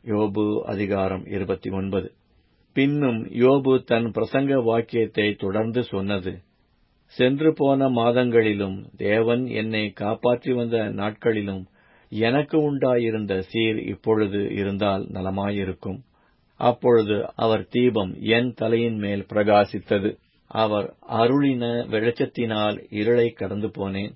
யோபு அதிகாரம் இருபத்தி ஒன்பது பின்னும் யோபு தன் பிரசங்க வாக்கியத்தை தொடர்ந்து சொன்னது சென்று போன மாதங்களிலும் தேவன் என்னை காப்பாற்றி வந்த நாட்களிலும் எனக்கு உண்டாயிருந்த சீர் இப்பொழுது இருந்தால் நலமாயிருக்கும் அப்பொழுது அவர் தீபம் என் தலையின் மேல் பிரகாசித்தது அவர் அருளின வெளிச்சத்தினால் இருளை கடந்து போனேன்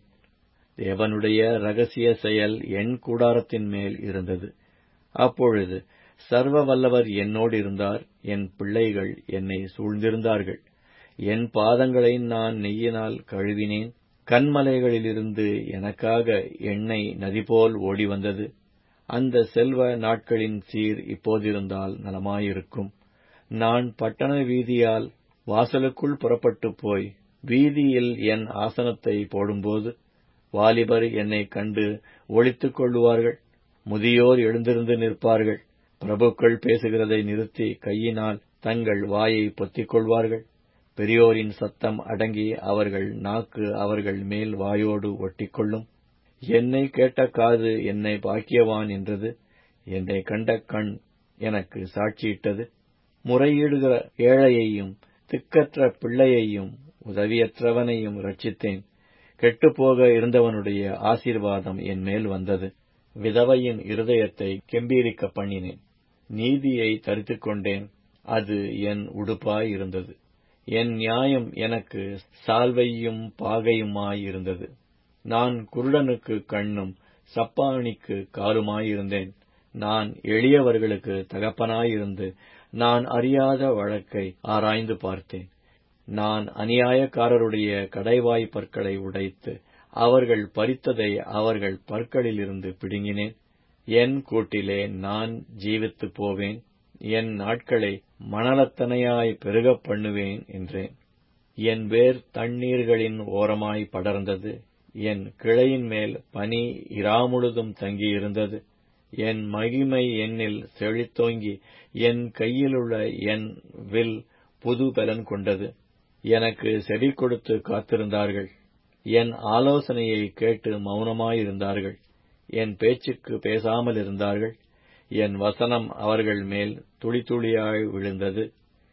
தேவனுடைய ரகசிய செயல் என் கூடாரத்தின் மேல் இருந்தது அப்பொழுது சர்வ வல்லவர் என்னோடு இருந்தார் என் பிள்ளைகள் என்னை சூழ்ந்திருந்தார்கள் என் பாதங்களை நான் நெய்யினால் கழுவினேன் கண்மலைகளிலிருந்து எனக்காக எண்ணெய் நதிபோல் ஓடி வந்தது அந்த செல்வ நாட்களின் சீர் இப்போதிருந்தால் நலமாயிருக்கும் நான் பட்டண வீதியால் வாசலுக்குள் புறப்பட்டு போய் வீதியில் என் ஆசனத்தை போடும்போது வாலிபர் என்னை கண்டு ஒழித்துக் கொள்ளுவார்கள் முதியோர் எழுந்திருந்து நிற்பார்கள் பிரபுக்கள் பேசுகிறதை நிறுத்தி கையினால் தங்கள் வாயை பொத்திக் கொள்வார்கள் பெரியோரின் சத்தம் அடங்கி அவர்கள் நாக்கு அவர்கள் மேல் வாயோடு ஒட்டிக்கொள்ளும் என்னை கேட்ட காது என்னை பாக்கியவான் என்றது என்னை கண்ட கண் எனக்கு சாட்சியிட்டது முறையீடுகிற ஏழையையும் திக்கற்ற பிள்ளையையும் உதவியற்றவனையும் ரட்சித்தேன் கெட்டுப்போக இருந்தவனுடைய ஆசீர்வாதம் என் மேல் வந்தது விதவையின் இருதயத்தை கெம்பீரிக்க பண்ணினேன் நீதியை தரித்துக் கொண்டேன் அது என் உடுப்பாய் இருந்தது என் நியாயம் எனக்கு சால்வையும் பாகையுமாயிருந்தது நான் குருடனுக்கு கண்ணும் சப்பானிக்கு காலுமாயிருந்தேன் நான் எளியவர்களுக்கு தகப்பனாயிருந்து நான் அறியாத வழக்கை ஆராய்ந்து பார்த்தேன் நான் அநியாயக்காரருடைய கடைவாய் பற்களை உடைத்து அவர்கள் பறித்ததை அவர்கள் பற்களிலிருந்து பிடுங்கினேன் என் கூட்டிலே நான் ஜீவித்து போவேன் என் நாட்களை மணலத்தனையாய் பெருகப் பண்ணுவேன் என்றேன் என் வேர் தண்ணீர்களின் ஓரமாய் படர்ந்தது என் கிளையின் மேல் பனி இராமுழுதும் தங்கியிருந்தது என் மகிமை என்னில் செழித்தோங்கி என் கையிலுள்ள என் வில் புது பலன் கொண்டது எனக்கு செடி கொடுத்து காத்திருந்தார்கள் என் ஆலோசனையை கேட்டு மௌனமாயிருந்தார்கள் என் பேச்சுக்கு பேசாமல் இருந்தார்கள் என் வசனம் அவர்கள் மேல் துளி துளியாய் விழுந்தது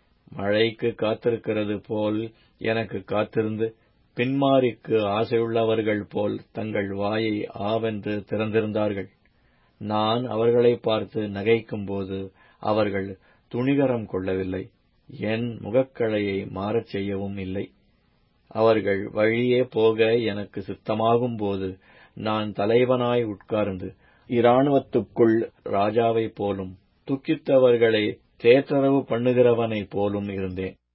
மழைக்கு காத்திருக்கிறது போல் எனக்கு காத்திருந்து பின்மாரிக்கு ஆசையுள்ளவர்கள் போல் தங்கள் வாயை ஆவென்று திறந்திருந்தார்கள் நான் அவர்களை பார்த்து நகைக்கும்போது அவர்கள் துணிகரம் கொள்ளவில்லை என் முகக்களையை மாறச் செய்யவும் இல்லை அவர்கள் வழியே போக எனக்கு சித்தமாகும் போது நான் தலைவனாய் உட்கார்ந்து இராணுவத்துக்குள் ராஜாவைப் போலும் துக்கித்தவர்களை தேற்றரவு பண்ணுகிறவனைப் போலும் இருந்தேன்